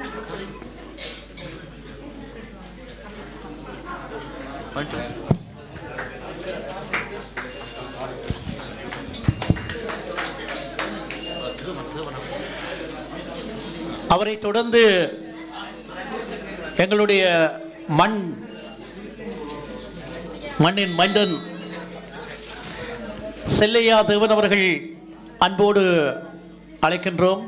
அவரை தொடர்ந்து எங்களுடைய மண் மண்ணின் மன்னன் செல்லையா தேவன் அவர்கள் அன்போடு அழைக்கின்றோம்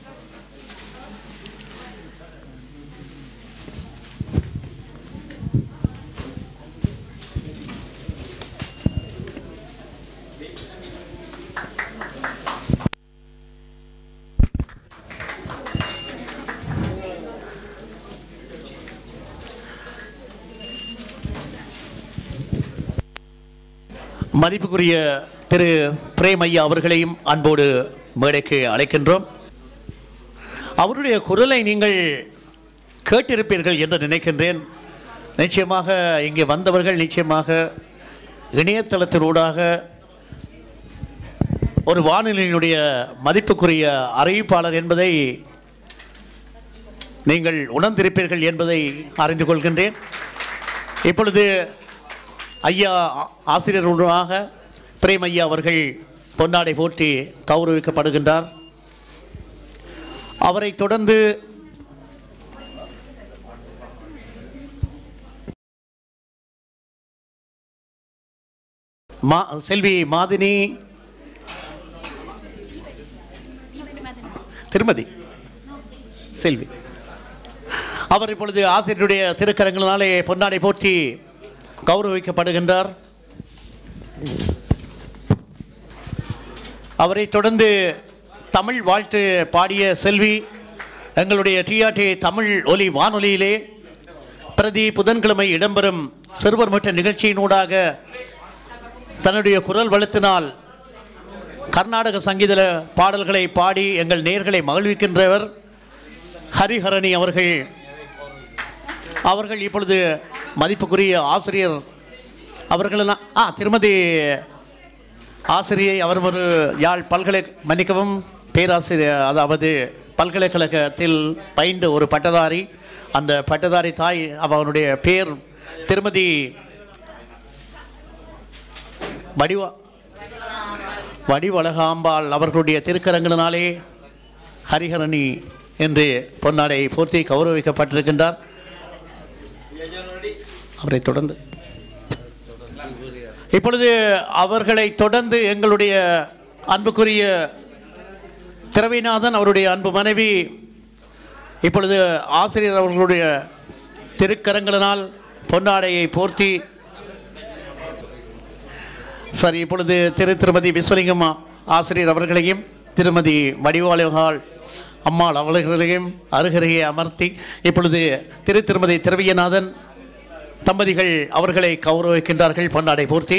மதிப்புக்குரிய திரு பிரேம் ஐயா அவர்களையும் அன்போடு மேடைக்கு அழைக்கின்றோம் அவருடைய குரலை நீங்கள் கேட்டிருப்பீர்கள் என்று நினைக்கின்றேன் நிச்சயமாக இங்கே வந்தவர்கள் நிச்சயமாக இணையதளத்தினூடாக ஒரு வானொலியினுடைய மதிப்புக்குரிய அறிவிப்பாளர் என்பதை நீங்கள் உணர்ந்திருப்பீர்கள் என்பதை அறிந்து கொள்கின்றேன் இப்பொழுது ஐயா ஆ- ஆசிரியர்களுடாக பிரேம் ஐயா அவர்கள் பொன்னாடை போற்றி கௌரவிக்கப்படுகின்றார் அவரை தொடர்ந்து மா செல்வி மாதினி திருமதி செல்வி அவர் இப்பொழுது ஆசிரியருடைய திருக்கரங்களினாலே பொன்னாடை போற்றி கௌரவிக்கப்படுகின்றார் அவரை தொடர்ந்து தமிழ் வாழ்த்து பாடிய செல்வி எங்களுடைய டிஆர்டி தமிழ் ஒலி வானொலியிலே பிரதி புதன்கிழமை இடம்பெறும் சிறுவர் மற்ற நிகழ்ச்சியினூடாக தன்னுடைய குரல் வளத்தினால் கர்நாடக சங்கீத பாடல்களை பாடி எங்கள் நேர்களை மகிழ்விக்கின்றவர் ஹரிஹரணி அவர்கள் அவர்கள் இப்பொழுது மதிப்புக்குரிய ஆசிரியர் அவர்களெல்லாம் ஆ திருமதி ஆசிரியை அவர் ஒரு யாழ் பல்கலை மன்னிக்கவும் பேராசிரியர் அதாவது பல்கலைக்கழகத்தில் பயின்ற ஒரு பட்டதாரி அந்த பட்டதாரி தாய் அவனுடைய பேர் திருமதி வடிவா வடிவழகாம்பாள் அவர்களுடைய திருக்கரங்களினாலே ஹரிஹரணி என்று பொன்னாடை போர்த்தி கௌரவிக்கப்பட்டிருக்கின்றார் அவரை தொடர்ந்து இப்பொழுது அவர்களை தொடர்ந்து எங்களுடைய அன்புக்குரிய திரவிநாதன் அவருடைய அன்பு மனைவி இப்பொழுது ஆசிரியர் அவர்களுடைய திருக்கரங்களினால் பொன்னாடையை போர்த்தி சரி இப்பொழுது திரு திருமதி விஸ்வலிங்கம் ஆசிரியர் அவர்களையும் திருமதி வடிவாளர்கள் அம்மாள் அவர்களையும் அருகருகே அமர்த்தி இப்பொழுது திரு திருமதி திரவியநாதன் தம்பதிகள் அவர்களை கௌரவிக்கின்றார்கள் பொன்னாடை பூர்த்தி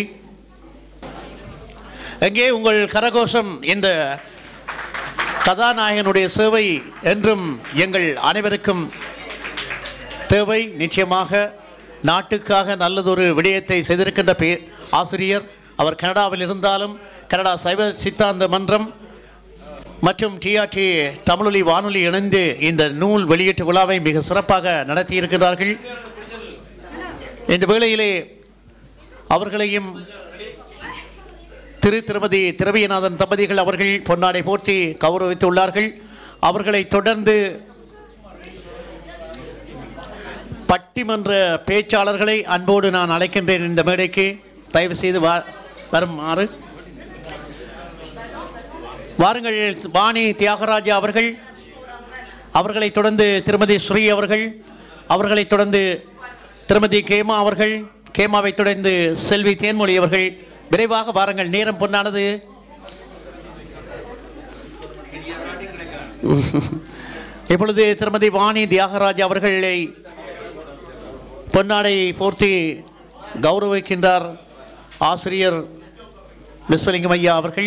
எங்கே உங்கள் கரகோஷம் இந்த கதாநாயகனுடைய சேவை என்றும் எங்கள் அனைவருக்கும் தேவை நிச்சயமாக நாட்டுக்காக நல்லதொரு விடயத்தை செய்திருக்கின்ற பே ஆசிரியர் அவர் கனடாவில் இருந்தாலும் கனடா சைவ சித்தாந்த மன்றம் மற்றும் டிஆர்டி தமிழொலி வானொலி இணைந்து இந்த நூல் வெளியீட்டு விழாவை மிக சிறப்பாக நடத்தி இருக்கிறார்கள் இந்த வேளையிலே அவர்களையும் திரு திருமதி திரவியநாதன் தம்பதிகள் அவர்கள் பொன்னாடை போர்த்தி கௌரவித்துள்ளார்கள் அவர்களை தொடர்ந்து பட்டிமன்ற பேச்சாளர்களை அன்போடு நான் அழைக்கின்றேன் இந்த மேடைக்கு தயவு செய்து வா வருமாறு வாருங்கள் வாணி தியாகராஜா அவர்கள் அவர்களை தொடர்ந்து திருமதி ஸ்ரீ அவர்கள் அவர்களை தொடர்ந்து திருமதி கேமா அவர்கள் கேமாவை தொடர்ந்து செல்வி தேன்மொழி அவர்கள் விரைவாக வாருங்கள் நேரம் பொன்னானது இப்பொழுது திருமதி வாணி தியாகராஜ் அவர்களை பொன்னாடை போர்த்தி கௌரவிக்கின்றார் ஆசிரியர் விஸ்வலிங்கம் ஐயா அவர்கள்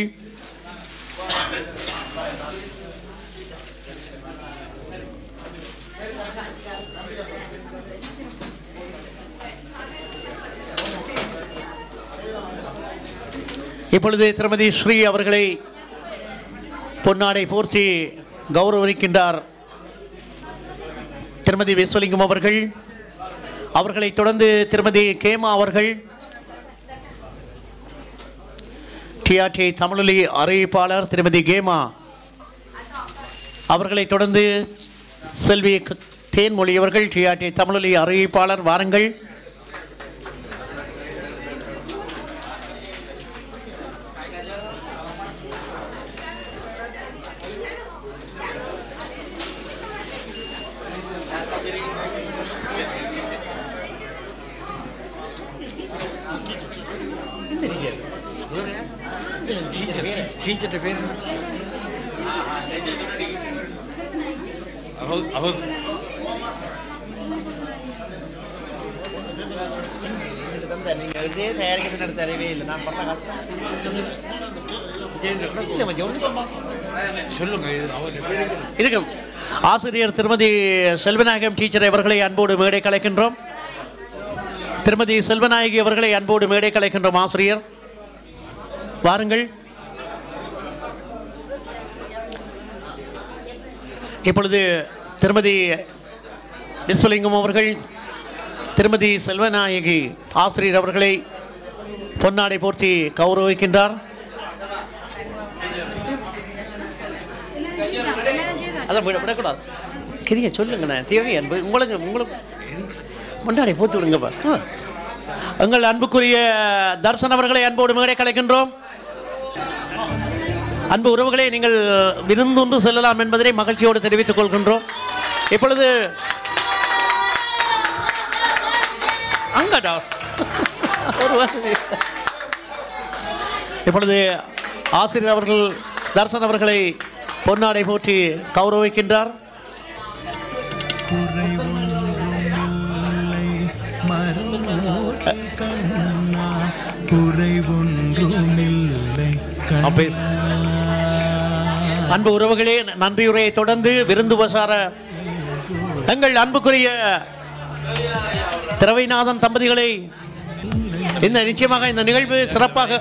இப்பொழுது திருமதி ஸ்ரீ அவர்களை பொன்னாடை போர்த்தி கௌரவிக்கின்றார் திருமதி விஸ்வலிங்கம் அவர்கள் அவர்களைத் தொடர்ந்து திருமதி கேமா அவர்கள் டிஆர்டி தமிழொலி அறிவிப்பாளர் திருமதி கேமா அவர்களைத் தொடர்ந்து செல்வி க- தேன்மொழி அவர்கள் டிஆர்டி தமிழொலி அறிவிப்பாளர் வாருங்கள் டீச்சர்கிட்ட பேசுங்க அவ அவ நீங்கள் இதே தயாரிக்கிறது நடத்த அறிவே இல்லை நான் பண்ண கஷ்டம் சொல்லுங்க இது அவர் இருக்கும் ஆசிரியர் திருமதி செல்வநாயகம் டீச்சர் அவர்களை அன்போடு மேடை கலைக்கின்றோம் திருமதி செல்வநாயகி அவர்களை அன்போடு மேடை கலைக்கின்றோம் ஆசிரியர் வாருங்கள் இப்பொழுது திருமதி விஸ்வலிங்கம் அவர்கள் திருமதி செல்வநாயகி ஆசிரியர் அவர்களை பொன்னாடை போர்த்தி கௌரவிக்கின்றார் அதான் விட விடக்கூடாது கிரியா சொல்லுங்கண்ணே தேவை அன்பு உங்களுக்கு உங்களுக்கு முன்னாடி போட்டு விடுங்கப்பா ஆ. எங்கள் அன்புக்குரிய தர்சன் அவர்களை அன்போடு மேடை கலைக்கின்றோம் அன்பு உறவுகளே நீங்கள் விருந்தொன்று செல்லலாம் என்பதனை மகிழ்ச்சியோடு தெரிவித்துக் கொள்கின்றோம் இப்பொழுது அங்கடா ஒரு வாரம். இப்பொழுது ஆசிரியர் அவர்கள் தர்சன் அவர்களை பொன்னாடை போற்றி கௌரவிக்கின்றார் குறை ஒன்றுமில்லை மறுமூர்த்தி கண்ணா குறை ஒன்றுமில்லை அப்பே- கண்ணா அன்பு உறவுகளே நன்றியுரையை தொடர்ந்து விருந்து வசார எங்கள் அன்புக்குரிய திரவைநாதன் தம்பதிகளை இந்த நிச்சயமாக இந்த நிகழ்வு சிறப்பாக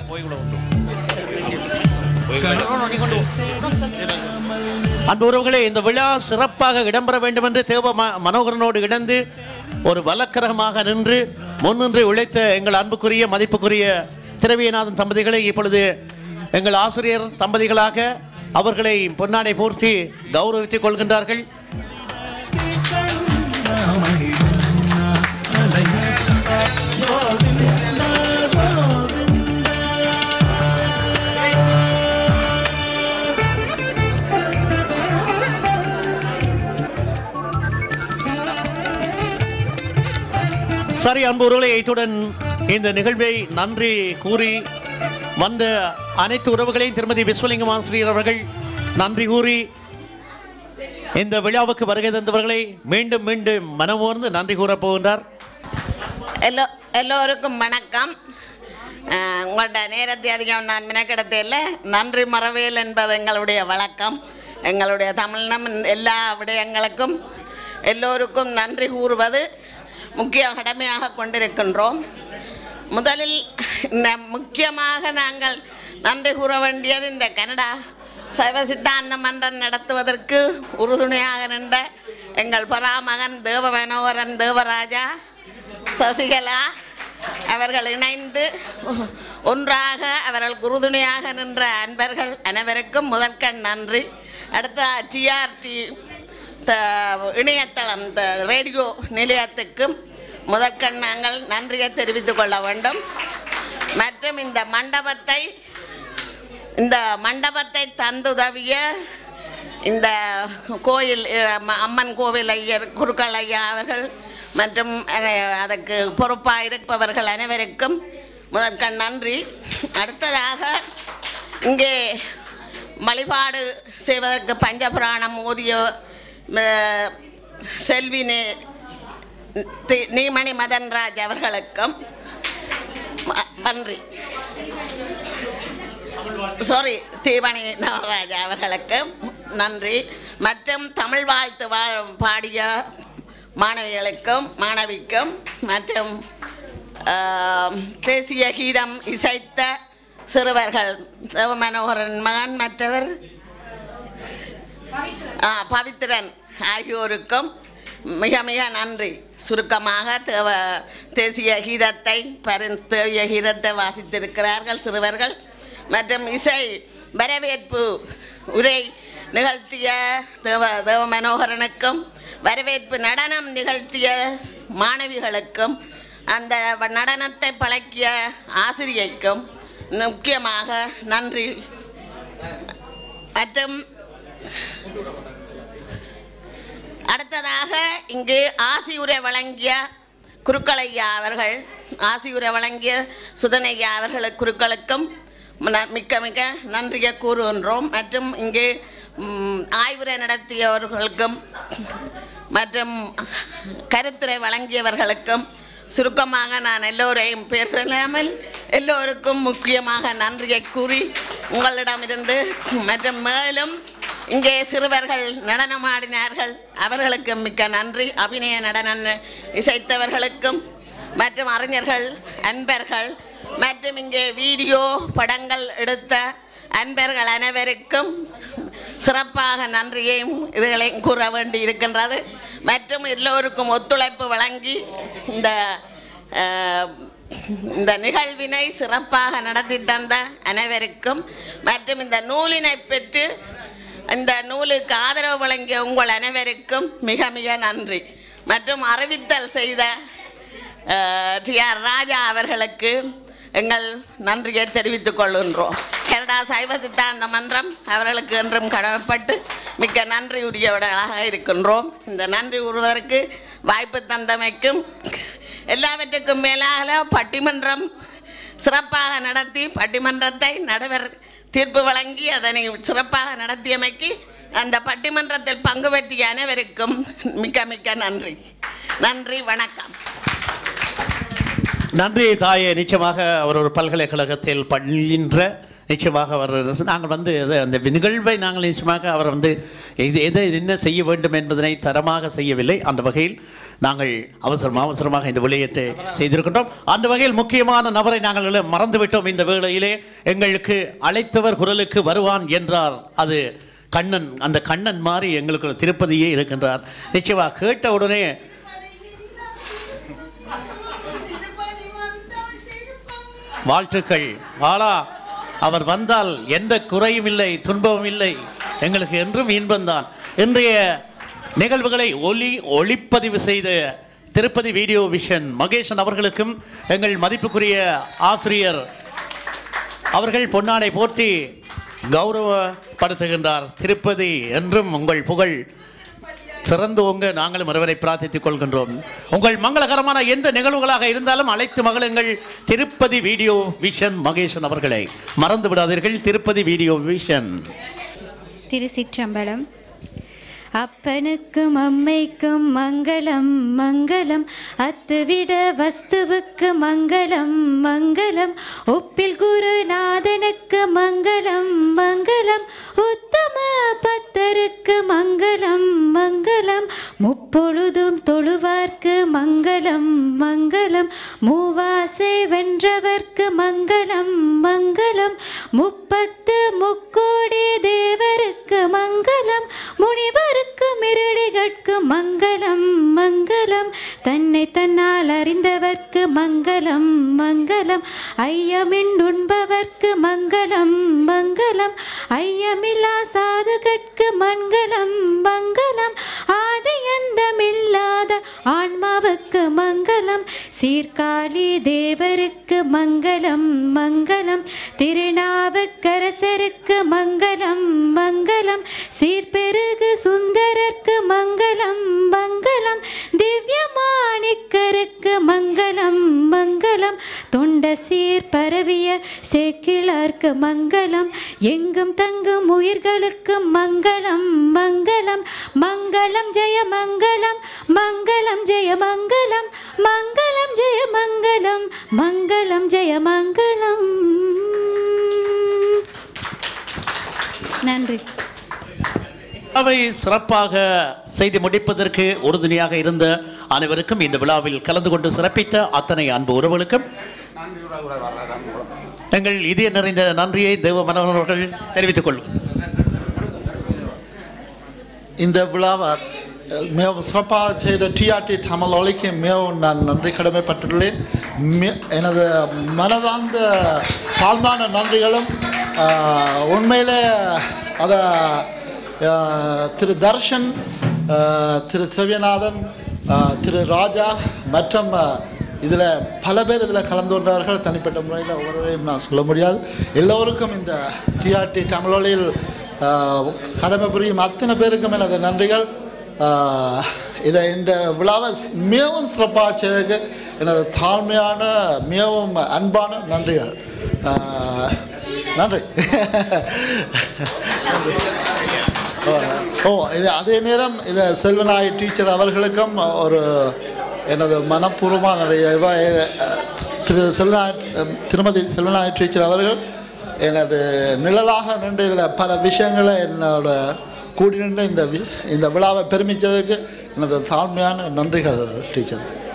அன்பு உறவுகளே இந்த விழா சிறப்பாக இடம்பெற வேண்டும் என்று தேவ ம- மனோகரனோடு இடந்து ஒரு வழக்கரகமாக நின்று முன்னின்று உழைத்த எங்கள் அன்புக்குரிய மதிப்புக்குரிய திரவியநாதன் தம்பதிகளை இப்பொழுது எங்கள் ஆசிரியர் தம்பதிகளாக அவர்களை பொன்னாடை பூர்த்தி கௌரவித்துக் கொள்கின்றார்கள் மணி கண்ணா மலையப்பா கோவிந்தா கோவிந்தா சரி அன்பு உறவுகளை இத்துடன் இந்த நிகழ்வை நன்றி கூறி வந்த அனைத்து உறவுகளையும் திருமதி விஸ்வலிங்கம் ஆசிரியர் அவர்கள் நன்றி கூறி இந்த விழாவுக்கு வருகை தந்தவர்களை மீண்டும் மீண்டும் மனமோர்ந்து நன்றி கூறப் போகின்றார் எல்லோ எல்லோருக்கும் வணக்கம் அஹ், உங்களோட நேரத்தை அதிகம் நான் மினக்கிடத்தில் நன்றி மறவேல் என்பது எங்களுடைய வழக்கம் எங்களுடைய தமிழினம் எல்லா விடயங்களுக்கும் எல்லோருக்கும் நன்றி கூறுவது முக்கிய கடமையாக கொண்டிருக்கின்றோம் முதலில் இந்த முக்கியமாக நாங்கள் நன்றி கூற வேண்டியது இந்த கனடா சைவ சித்தாந்த மன்றம் நடத்துவதற்கு உறுதுணையாக நின்ற எங்கள் பராமகன் தேவ மனோகரன் தேவராஜா சசிகலா அவர்கள் இணைந்து ஒன்றாக அவர்களுக்கு உறுதுணையாக நின்ற அன்பர்கள் அனைவருக்கும் முதற்கண் நன்றி அடுத்த டிஆர்டி இணையதளம் த ரேடியோ நிலையத்துக்கும் முதற்கண் நாங்கள் நன்றியை தெரிவித்துக் கொள்ள வேண்டும் மற்றும் இந்த மண்டபத்தை இந்த மண்டபத்தை தந்துதவிய இந்த கோயில் அஹ், ம- அம்மன் கோவில் ஐயர் குருக்கள் ஐயா அவர்கள் மற்றும் அஹ், அதற்கு பொறுப்பாக இருப்பவர்கள் அனைவருக்கும் முதற்கண் நன்றி அடுத்ததாக இங்கே வழிபாடு செய்வதற்கு பஞ்சபுராணம் ஓதிய அஹ், செல்வி நே- தி- நீமணி மதன்ராஜ் அவர்களுக்கும் ம- நன்றி சாரி தீபணி நவராஜா அவர்களுக்கு நன்றி மற்றும் தமிழ் வாழ்த்து வா பாடிய மாணவிகளுக்கும் மாணவிக்கும் மற்றும் ஆம், தேசிய கீதம் இசைத்த சிறுவர்கள் சிவமனோகரன் மகன் மற்றவர் ஆ, பவித்ரன் ஆகியோருக்கும் மிக மிக நன்றி சுருக்கமாக தேவ தேசிய கீதத்தை பரிந்து தேவிய கீதத்தை வாசித்திருக்கிறார்கள் சிறுவர்கள் மற்றும் இசை வரவேற்பு உரை நிகழ்த்திய தேவ தேவ மனோகரனுக்கும் வரவேற்பு நடனம் நிகழ்த்திய மாணவிகளுக்கும் அந்த நடனத்தை பழக்கிய ஆசிரியைக்கும் முக்கியமாக நன்றி மற்றும் அடுத்ததாக இங்கு ஆசியுரை வழங்கிய குருக்களையா அவர்கள் ஆசியுரை வழங்கிய சுதனையா அவர்களுக்கு குருக்களுக்கும் ந- மிக்க மிக்க நன்றியை கூறுகின்றோம் மற்றும் இங்கு ம், ஆய்வுரை நடத்தியவர்களுக்கும் மற்றும் கருத்துரை வழங்கியவர்களுக்கும் சுருக்கமாக நான் எல்லோரையும் பேசலாமல் எல்லோருக்கும் முக்கியமாக நன்றியை கூறி உங்களிடமிருந்து மற்றும் மேலும் இங்கே சிறுவர்கள் நடனமாடினார்கள் அவர்களுக்கு மிக்க நன்றி அபிநய நடனம் இசைத்தவர்களுக்கும் மற்றும் அறிஞர்கள் அன்பர்கள் மற்றும் இங்கே வீடியோ படங்கள் எடுத்த அன்பர்கள் அனைவருக்கும் சிறப்பாக நன்றியையும் இதுகளையும் கூற வேண்டி இருக்கின்றது மற்றும் எல்லோருக்கும் ஒத்துழைப்பு வழங்கி இந்த அஹ், இந்த நிகழ்வினை சிறப்பாக நடத்தி தந்த அனைவருக்கும் மற்றும் இந்த நூலினை பெற்று இந்த நூலுக்கு ஆதரவு வழங்கிய உங்கள் அனைவருக்கும் மிக மிக நன்றி மற்றும் அறிவித்தல் செய்த டி ஆர் ராஜா அவர்களுக்கு எங்கள் நன்றியை தெரிவித்துக் கொள்கின்றோம் கனடா சைவ சித்தாந்த மன்றம் அவர்களுக்கு என்றும் கடமைப்பட்டு மிக்க நன்றி உரியவர்களாக இருக்கின்றோம் இந்த நன்றி கூறுவதற்கு வாய்ப்பு தந்தமைக்கும் எல்லாவற்றுக்கும் மேலாக பட்டிமன்றம் சிறப்பாக நடத்தி பட்டிமன்றத்தை நடுவர் தீர்ப்பு வழங்கி அதனை சிறப்பாக நடத்தியமைக்கு அந்த பட்டிமன்றத்தில் பங்கு பெற்றிய அனைவருக்கும் மிக்க மிக்க நன்றி நன்றி வணக்கம் நன்றி தாயே நிச்சயமாக அவர் ஒரு பல்கலைக்கழகத்தில் பயின்ற நிச்சயமாக அவர் நாங்கள் வந்து இது- அந்த நிகழ்வை நாங்கள் நிச்சயமாக அவர் வந்து இது எதை என்ன செய்ய வேண்டும் என்பதனை தரமாக செய்யவில்லை அந்த வகையில் நாங்கள் அவசரம் அவசரமாக இந்த விளையத்தை செய்திருக்கின்றோம் அந்த வகையில் முக்கியமான நபரை நாங்கள் எல்லாம் மறந்துவிட்டோம் இந்த வேளையிலே எங்களுக்கு அழைத்தவர் குரலுக்கு வருவான் என்றார் அது கண்ணன் அந்த கண்ணன் மாதிரி எங்களுக்கு ஒரு திருப்பதியே இருக்கின்றார் நிச்சயமாக கேட்ட உடனே வாழ்த்துக்கள் ஆலா அவர் வந்தால் எந்த குறையும் இல்லை துன்பமும் இல்லை எங்களுக்கு என்றும் இன்பம்தான் இன்றைய நிகழ்வுகளை ஒலி ஒளிப்பதிவு செய்த திருப்பதி வீடியோ விஷன் மகேஷன் அவர்களுக்கும் எங்கள் மதிப்புக்குரிய ஆசிரியர் அவர்கள் பொன்னாடை போர்த்தி கௌரவப்படுத்துகின்றார் திருப்பதி என்றும் உங்கள் புகழ் சிறந்து உங்க நாங்களும் ஒருவரை பிரார்த்தித்துக் கொள்கின்றோம் உங்கள் மங்களகரமான எந்த நிகழ்வுகளாக இருந்தாலும் அழைத்து மகளுங்கள் திருப்பதி வீடியோ விஷன் மகேஷன் அவர்களை மறந்து விடாதீர்கள் திருப்பதி வீடியோ விஷன் திருச்சிற்றம்பலம் அப்பனுக்கும் அம்மைக்கும் மங்களம் மங்களம் அத்துவிட வஸ்துவுக்கு மங்களம் மங்களம் ஒப்பில் குருநாதனுக்கு மங்களம் மங்களம் உத்தம பத்தருக்கு மங்களம் மங்களம் முப்பொழுதும் தொழுவார்க்கு மங்களம் மங்களம் மூவாசை வென்றவர்க்கு மங்களம் மங்களம் முப்பத்து முக்கோடி தேவருக்கு மங்களம் முனிவருக்கு மிருடிகட்கு மங்களம் மங்களம் தன்னை தன்னால் அறிந்தவர்க்கு மங்களம் மங்களம் ஐயமிண்டுண்பவர்க்கு மங்களம் மங்களம் ஐயமில்லா சாதுகட்கு மங்களம் மங்களம் ஆதியந்தமில்லாத ஆன்மாவுக்கு மங்களம் சீர்காழி தேவருக்கு மங்களம் மங்களம் திருநாவுக்கரசருக்கு மங்களம் மங்களம் சீர்பெருகு சுந்தரர்க்கு மங்களம் மங்களம் திவ்யமாணிக்கருக்கு மங்களம் மங்களம் தொண்ட சீர் பரவிய சேக்கிழார்க்கு மங்களம் எங்கும் தங்கும் உயிர்களுக்கு மங்களம் மங்களம் மங்களம் ஜெய மங்களம் மங்களம் ஜெய மங்களம் மங்களம் ஜெய மங்களம் மங்களம் ஜெய மங்களம் நன்றி அவை சிறப்பாக செய்து முடிப்பதற்கு உறுதுணையாக இருந்த அனைவருக்கும் இந்த விழாவில் கலந்து கொண்டு சிறப்பித்த அத்தனை அன்பு உறவுகளுக்கும் எங்கள் இதய நிறைந்த நன்றியை தேவ மனோகர்கள் தெரிவித்துக் கொள்ளும் இந்த விழாவை மிகவும் சிறப்பாக செய்த டிஆர்டி தமிழ் ஒலிக்கு மிகவும் நான் நன்றி கடமைப்பட்டுள்ளேன் மி- எனது மனதார்ந்த தாழ்மான நன்றிகளும் ஆஹ், உண்மையிலே அதை ஆஹ், திரு தர்ஷன் ஆஹ், திரு திரவியநாதன் ஆஹ், திரு ராஜா மற்றும் இதில் பல பேர் இதில் கலந்து கொண்டார்கள் தனிப்பட்ட முறையில் ஒவ்வொருவரையும் நான் சொல்ல முடியாது எல்லோருக்கும் இந்த டிஆர்டி தமிழொலியில் ஆஹ், கடமை புரியும் அத்தனை பேருக்கும் எனது நன்றிகள் ஆஹ், இதை இந்த விழாவை ஸ்- மிகவும் சிறப்பாக செய்ததுக்கு எனது தாழ்மையான மிகவும் அன்பான நன்றிகள் ஆஹ், நன்றி ஓ, ஓ இது அதே நேரம் இதை செல்வநாய் டீச்சர் அவர்களுக்கும் ஒரு எனது மனப்பூர்வமான நிறைய இவ- அஹ், திரு செல்வநாய் திருமதி செல்வநாய் டீச்சர் அவர்கள் எனது நிழலாக நின்று இதில் பல விஷயங்களை என்னோட கூடி நின்று இந்த வி- இந்த விழாவை பெருமிச்சதுக்கு எனது தாழ்மையான நன்றிகள் டீச்சர்